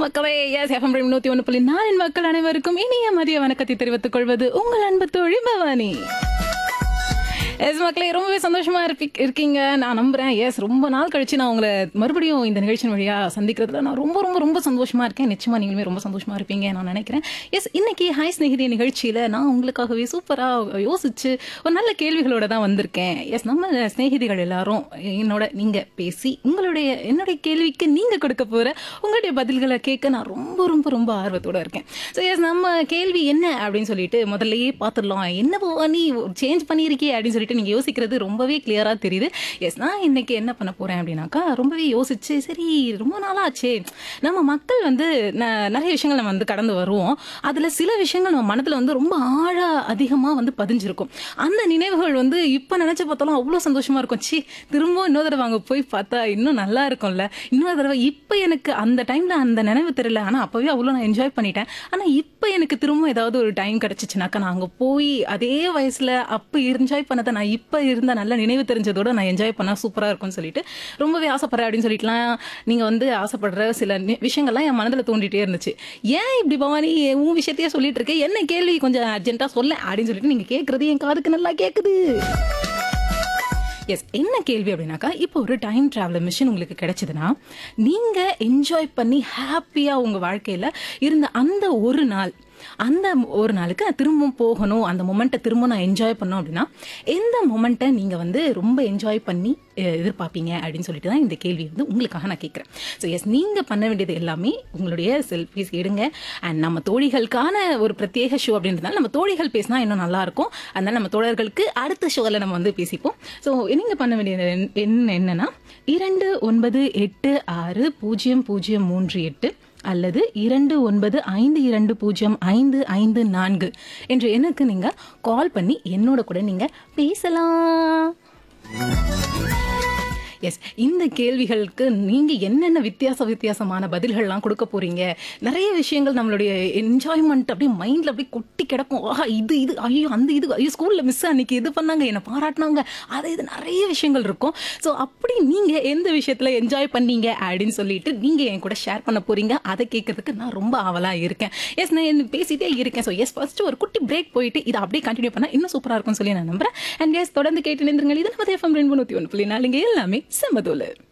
மக்களே S FM நூத்தி ஒன்று புள்ளி நாலின் மக்கள் அனைவருக்கும் இனிய மதிய வணக்கத்தை தெரிவித்துக் கொள்வது உங்கள் அன்பு தோழி பவானி எஸ் மக்களே ரொம்பவே சந்தோஷமா இருப்பி- இருக்கீங்க நான் நம்புறேன் எஸ் ரொம்ப நாள் கழிச்சு நான் உங்களை மறுபடியும் இந்த நிகழ்ச்சியின் வழியா சந்திக்கிறதுல நான் ரொம்ப ரொம்ப ரொம்ப சந்தோஷமா இருக்கேன் நிச்சயமா நீங்களுமே ரொம்ப சந்தோஷமா இருப்பீங்க நான் நினைக்கிறேன் எஸ் இன்னைக்கு ஹாய் ஸ்நேகிதி நிகழ்ச்சியில நான் உங்களுக்காகவே சூப்பரா யோசிச்சு ஒரு நல்ல கேள்விகளோட தான் வந்திருக்கேன் எஸ் நம்ம ஸ்நேகிதிகள் எல்லாரும் என்னோட நீங்க பேசி உங்களுடைய என்னுடைய கேள்விக்கு நீங்க கொடுக்க போற உங்களுடைய பதில்களை கேட்க நான் ரொம்ப ரொம்ப ரொம்ப ஆர்வத்தோட இருக்கேன் ஸோ எஸ் நம்ம கேள்வி என்ன அப்படின்னு சொல்லிட்டு முதல்லயே பார்த்துடலாம் என்ன பவானி சேஞ்ச் பண்ணியிருக்கே அப்படின்னு சொல்லிட்டு நீங்க யோசிக்கிறது ரொம்பவே கிளியரா தெரியுது எஸ் நான் இன்னைக்கு என்ன பண்ண போறேன் அப்படின்னாக்கா ரொம்பவே யோசிச்சு சரி ரொம்ப நாளாச்சே நம்ம மக்கள் வந்து ந- நிறைய விஷயங்கள் நம்ம வந்து கடந்து வருவோம் அதுல சில விஷயங்கள் நம்ம மனதுல வந்து ரொம்ப ஆழ அதிகமா வந்து பதிஞ்சிருக்கும் அந்த நினைவுகள் வந்து இப்ப நினைச்சு பார்த்தாலும் அவ்வளவு சந்தோஷமா இருக்கும் சி திரும்ப இன்னொரு தடவை அங்க போய் பார்த்தா இன்னும் நல்லா இருக்கும்ல இன்னொரு தடவை இப்ப எனக்கு அந்த டைம்ல அந்த நினைவு தெரியல ஆனா அப்பவே அவ்வளவு நான் என்ஜாய் பண்ணிட்டேன் ஆனா இப்ப எனக்கு திரும்ப ஏதாவது ஒரு டைம் கிடைச்சிச்சுனாக்கா நான் அங்க போய் அதே வயசுல அப்ப என்ஜாய் பண்ணதை நான் இப்ப இருந்த நல்ல நினைவு தெரிஞ்சதோட நான் என்ஜாய் பண்ணா சூப்பரா இருக்கும்னு சொல்லிட்டு ரொம்பவே ஆசைப்படுறேன் அப்படின்னு சொல்லிட்டுலாம் நீங்க வந்து ஆசைப்படுற சில நி- விஷயங்கள்லாம் என் மனதுல தோண்டிட்டே இருந்துச்சு ஏன் இப்படி பவானி உன் விஷயத்தையே சொல்லிட்டு இருக்க என்ன கேள்வி கொஞ்சம் அர்ஜென்ட்டா சொல்ல அப்படின்னு சொல்லிட்டு நீங்க கேட்கறது என் காதுக்கு நல்லா கேக்குது எஸ் என்ன கேள்வி அப்படின்னாக்கா இப்போ ஒரு டைம் டிராவலர் மிஷின் உங்களுக்கு கிடைச்சதுன்னா நீங்க என்ஜாய் பண்ணி ஹாப்பியா உங்க வாழ்க்கையில இருந்த அந்த ஒரு நாள் அந்த ஒரு நாளுக்கு நான் திரும்பவும் போகணும் அந்த மொமெண்ட்டை திரும்ப நான் என்ஜாய் பண்ணோம் அப்படின்னா எந்த மொமெண்ட்டை நீங்க வந்து ரொம்ப என்ஜாய் பண்ணி அஹ், எதிர்பார்ப்பீங்க அப்படின்னு சொல்லிட்டு தான் இந்த கேள்வி வந்து உங்களுக்காக நான் கேட்குறேன் ஸோ எஸ் நீங்க பண்ண வேண்டியது எல்லாமே உங்களுடைய செல்ஃபிஸ் எடுங்க அண்ட் நம்ம தோழிகளுக்கான ஒரு பிரத்யேக ஷோ அப்படின்றதுனால நம்ம தோழிகள் பேசினா இன்னும் நல்லா இருக்கும் அதனால நம்ம தோழர்களுக்கு அடுத்த ஷோவில் நம்ம வந்து பேசிப்போம் ஸோ நீங்க பண்ண வேண்டியது என்ன- என்ன என்னன்னா இரண்டு ஒன்பது எட்டு ஆறு பூஜ்ஜியம் பூஜ்ஜியம் மூன்று எட்டு அல்லது இரண்டு ஒன்பது ஐந்து இரண்டு பூஜ்ஜியம் ஐந்து ஐந்து நான்கு என்ற எண்ணுக்கு நீங்க கால் பண்ணி என்னோட கூட நீங்க பேசலாம் எஸ் இந்த கேள்விகளுக்கு நீங்க என்னென்ன வித்தியாச வித்தியாசமான பதில்கள்லாம் கொடுக்க போறீங்க நிறைய விஷயங்கள் நம்மளுடைய என்ஜாய்மெண்ட் அப்படியே மைண்ட்ல அப்படியே கொட்டி கிடக்கும் ஆஹா இது இது ஐயோ அந்த இது ஐயோ ஸ்கூல்ல மிஸ் அன்னைக்கு இது பண்ணாங்க என்ன பாராட்டினாங்க அது இது நிறைய விஷயங்கள் இருக்கும் ஸோ அப்படி நீங்க எந்த விஷயத்துல என்ஜாய் பண்ணீங்க அப்படின்னு சொல்லிட்டு நீங்க என் கூட ஷேர் பண்ண போறீங்க அதை கேட்கறதுக்கு நான் ரொம்ப ஆவலா இருக்கேன் எஸ் நான் என்ன பேசிட்டே இருக்கேன் ஸோ எஸ் ஃபர்ஸ்ட் ஒரு குட்டி பிரேக் போயிட்டு இதை அப்படியே கண்டினியூ பண்ணா இன்னும் சூப்பரா இருக்கும்னு சொல்லி நான் நம்புறேன் அண்ட் எஸ் தொடர்ந்து கேட்டு நின்றுங்கள் இது நம்ம எஃப்எம் ரெண்டு நூத்தி ஒன்று புள்ளி நாலுங்க எல்லாமே செம்மதோலர்